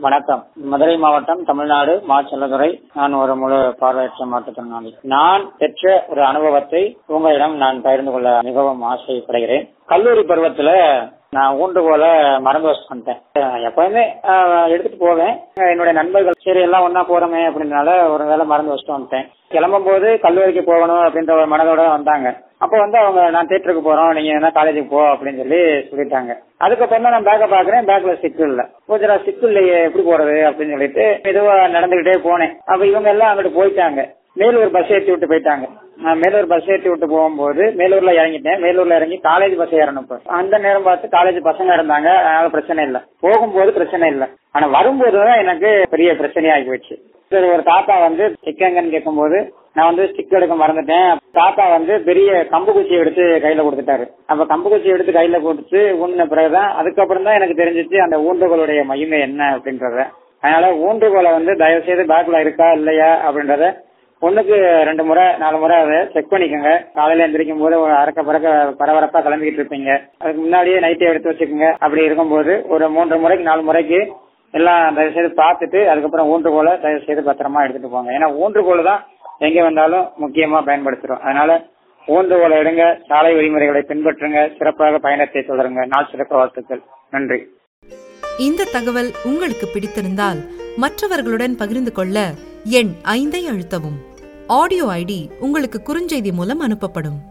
வணக்கம் மதுரை மாவட்டம் தமிழ்நாடு மா செல்லதுரை நான் ஒரு முழு பார்வையற்ற மாற்றுத்திறனாளி நான் பெற்ற ஒரு அனுபவத்தை உங்களிடம் நான் பகிர்ந்து கொள்ள மிகவும் ஆசைப்படுகிறேன் கல்லூரி பருவத்துல நான் ஊன்றுகோல மறந்து வச்சு வந்துட்டேன் எப்பவுமே ஆஹ், எடுத்துட்டு போவேன் என்னுடைய நண்பர்கள் சரி எல்லாம் ஒன்னா போறோமே அப்படின்றனால ஒரு வேளை மறந்து வச்சுட்டு வந்துட்டேன் கிளம்பும் போது கல்லூரிக்கு போகணும் அப்படின்ற ஒரு மனதோட வந்தாங்க அப்போ வந்து அவங்க நான் தேட்டருக்கு போறோம் நீங்க என்ன காலேஜுக்கு போ அப்படின்னு சொல்லி சொல்லிட்டாங்க அதுக்கப்புறம் தான் நான் பேக்கை பாக்குறேன் பேக்ல சிக்கு இல்ல கொஞ்சம் சிக்கு இல்லையே எப்படி போறது அப்படின்னு சொல்லிட்டு மெதுவா நடந்துகிட்டே போனேன் அப்ப இவங்க எல்லாம் அங்கிட்டு போயிட்டாங்க மேலூர் பஸ் ஏற்றி விட்டு போயிட்டாங்க நான் மேலூர் பஸ் ஏற்றி விட்டு போகும்போது மேலூர்ல இறங்கிட்டேன் மேலூர்ல இறங்கி காலேஜ் பஸ் ஏறணும் இப்ப. அந்த நேரம் பார்த்து காலேஜ் பசங்க இருந்தாங்க அதனால பிரச்சனை இல்ல போகும்போது பிரச்சனை இல்ல ஆனா வரும்போது தான் எனக்கு பெரிய பிரச்சனையாகி போச்சு சரி ஒரு தாத்தா வந்து சிக்கங்கன்னு கேட்கும்போது நான் வந்து ஸ்டிக் எடுக்க மறந்துட்டேன் தாத்தா வந்து பெரிய கம்பு குச்சி எடுத்து கையில கொடுத்துட்டாரு அப்ப கம்பு குச்சி எடுத்து கையில கொடுத்து ஊன்ன பிறகுதான் அதுக்கப்புறம் தான் எனக்கு தெரிஞ்சிச்சு அந்த ஊன்றுகோளுடைய மகிமை என்ன அப்படின்றத அதனால ஊன்றுகோலை வந்து தயவு செய்து பேக்ல இருக்கா இல்லையா அப்படின்றத ஒண்ணுக்கு ரெண்டு முறை நாலு முறை அதை செக் பண்ணிக்கோங்க காலையில எந்திரிக்கும் போது ஒரு அறக்க பறக்க பரபரப்பா கிளம்பிக்கிட்டு இருப்பீங்க அதுக்கு முன்னாடியே நைட்டே எடுத்து வச்சுக்கோங்க அப்படி இருக்கும்போது ஒரு மூன்று முறைக்கு நாலு முறைக்கு எல்லாம் தயவு செய்து பார்த்துட்டு அதுக்கப்புறம் ஊன்றுகோலை தயவு செய்து பத்திரமா எடுத்துட்டு போங்க ஏன்னா ஊன்றுகோல் தான் எங்க வந்தாலும் முக்கியமா பயன்படுத்துறோம் அதனால ஊன்றுகோலை எடுங்க சாலை வழிமுறைகளை பின்பற்றுங்க சிறப்பாக பயணத்தை தொடருங்க நாள் சிறப்பு வாழ்த்துக்கள் நன்றி இந்த தகவல் உங்களுக்கு பிடித்திருந்தால் மற்றவர்களுடன் பகிர்ந்து கொள்ள எண் ஐந்தை அழுத்தவும் ஆடியோ ஐடி உங்களுக்கு குறுஞ்செய்தி மூலம் அனுப்பப்படும்